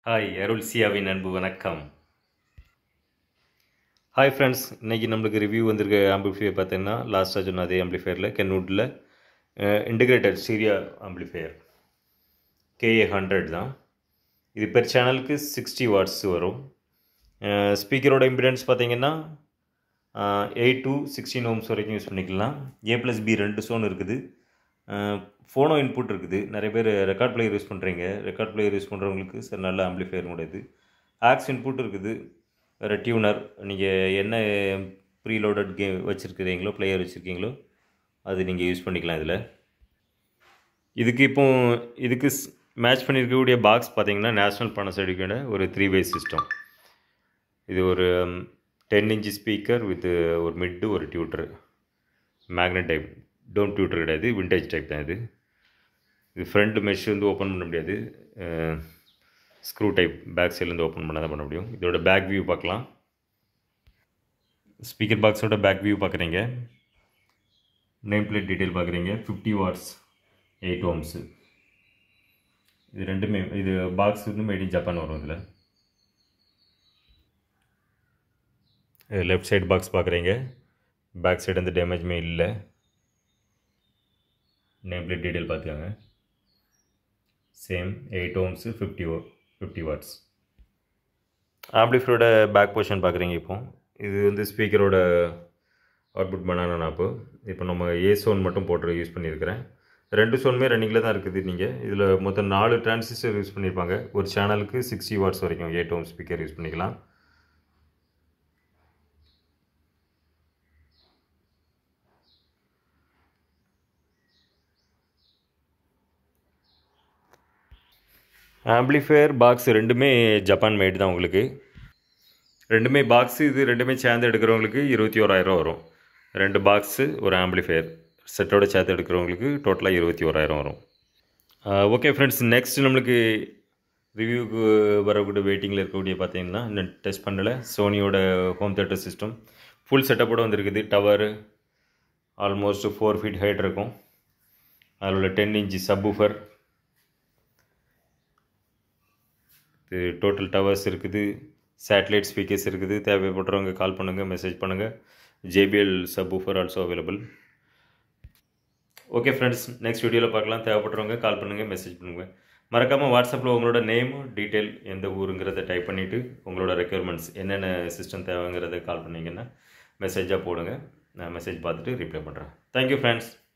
hi அருள் சியாவின் அன்பு வணக்கம் hi friends இன்றைக்கி நம்மளுக்கு ரிவ்யூ வந்திருக்க ஆம்பிளிஃபையர் பார்த்தீங்கன்னா லாஸ்ட்டாக சொன்ன அதே ஆம்பிளிஃபையரில் கென்வுட்டில் இன்டிகிரேட்டட் சீரியா ஆம்பிளிஃபையர் கேஏ ஹண்ட்ரட் தான் இது பெர் சேனலுக்கு சிக்ஸ்டி வாட்ஸ் வரும் ஸ்பீக்கரோட இம்பிடன்ஸ் பார்த்தீங்கன்னா எயிட் டு சிக்ஸ்டீன் ஓம்ஸ் வரைக்கும் யூஸ் பண்ணிக்கலாம் ஏ ப்ளஸ் பி ரெண்டு சோன் இருக்குது ஃபோனோ இன்புட் இருக்குது நிறைய பேர் ரெக்கார்ட் பிளேயர் யூஸ் பண்ணுறீங்க ரெக்கார்ட் பிளேயர் யூஸ் பண்ணுறவங்களுக்கு சார் நல்ல ஆம்பிளிஃபையர் கூடது ஆக்ஸ் இன்புட் இருக்குது வேறு டியூனர் நீங்கள் என்ன ப்ரீலோடட் கேம் வச்சுருக்கிறீங்களோ பிளேயர் வச்சுருக்கீங்களோ அது நீங்கள் யூஸ் பண்ணிக்கலாம் இதில் இதுக்கு இப்போ இதுக்கு மேட்ச் பண்ணியிருக்கக்கூடிய பாக்ஸ் பார்த்தீங்கன்னா நேஷ்னல் பனசடிக்கோட ஒரு த்ரீ வே சிஸ்டம் இது ஒரு டென் இன்ச்சு ஸ்பீக்கர் வித் ஒரு மிட்டு ஒரு tweeter magnet type dome tweeter கிடையாது விண்டேஜ் டைப் தான் இது இது ஃப்ரண்ட் மெஷ் வந்து ஓப்பன் பண்ண முடியாது ஸ்க்ரூ டைப் பேக் சைட்லேருந்து ஓப்பன் பண்ணால் தான் பண்ண முடியும் இதோட பேக் வியூ பார்க்கலாம் ஸ்பீக்கர் பாக்ஸோட பேக் வியூ பார்க்குறீங்க நேம் பிளேட் டீட்டெயில் பார்க்குறீங்க ஃபிஃப்டி வாட்ஸ் எயிட் ஓம்ஸு இது ரெண்டுமே இது பாக்ஸ் வந்து மேட் இன் ஜப்பான் வரும் இதில் லெஃப்ட் சைடு பாக்ஸ் பார்க்குறீங்க பேக் சைடு எந்த டேமேஜுமே இல்லை நேம் பிளேட் டீட்டெயில் பார்த்துக்கோங்க same eight ohms fifty oh fifty watts ஆம்பிளிஃபரோட பேக் போர்ஷன் பார்க்குறீங்க இப்போ இது வந்து ஸ்பீக்கரோட அவுட்புட் பண்ணானா நாப்பு இப்போ நம்ம ஏ சோன் மட்டும் போட்டு யூஸ் பண்ணியிருக்கிறேன் ரெண்டு சோனுமே ரன்னிங்கில் தான் இருக்குது நீங்கள் இதில் மொத்தம் நாலு டிரான்சிஸ்டர் யூஸ் பண்ணியிருப்பாங்க ஒரு சேனலுக்கு சிக்ஸ்டி வாட்ஸ் வரைக்கும் எயிட் ஓம் ஸ்பீக்கர் யூஸ் பண்ணிக்கலாம் ஆம்பிளிஃபையர் பாக்ஸ் ரெண்டுமே ஜப்பான் மேட் தான் உங்களுக்கு ரெண்டுமே பாக்ஸு இது ரெண்டுமே சேர்ந்து எடுக்கிறவங்களுக்கு இருபத்தி ஓராயிரம் வரும் ரெண்டு பாக்ஸு ஒரு ஆம்பிளிஃபையர் செட்டோட சேர்த்து எடுக்கிறவங்களுக்கு டோட்டலாக இருபத்தி ஓராயிரம் வரும் ஓகே ஃப்ரெண்ட்ஸ் நெக்ஸ்ட் நம்மளுக்கு ரிவ்யூக்கு வரக்கூடிய வெயிட்டிங்கில் இருக்கக்கூடிய பார்த்தீங்கன்னா இன்னும் டெஸ்ட் பண்ணல சோனியோட ஹோம் தேட்டர் சிஸ்டம் ஃபுல் செட்டப்போட வந்துருக்குது tower almost four feet height இருக்கும் அதில் உள்ள டென் இன்ச்சு சப்வூஃபர் இது டோட்டல் டவர்ஸ் இருக்குது சேட்டலைட் ஸ்பீக்கர்ஸ் இருக்குது தேவைப்படுறவங்க கால் பண்ணுங்கள் மெசேஜ் பண்ணுங்கள் JBL subwoofer also available okay friends next வீடியோவில் பார்க்கலாம் தேவைப்படுறவங்க கால் பண்ணுங்கள் மெசேஜ் பண்ணுங்கள் மறக்காமல் வாட்ஸ்அப்பில் உங்களோட நேம் டீட்டெயில் எந்த ஊருங்கிறத டைப் பண்ணிவிட்டு உங்களோட ரெக்யர்மெண்ட்ஸ் என்னென்ன சிஸ்டம் தேவைங்கிறத கால் பண்ணிங்கன்னா மெசேஜாக போடுங்க நான் மெசேஜ் பார்த்துட்டு ரிப்ளை பண்ணுறேன் தேங்க்யூ ஃப்ரெண்ட்ஸ்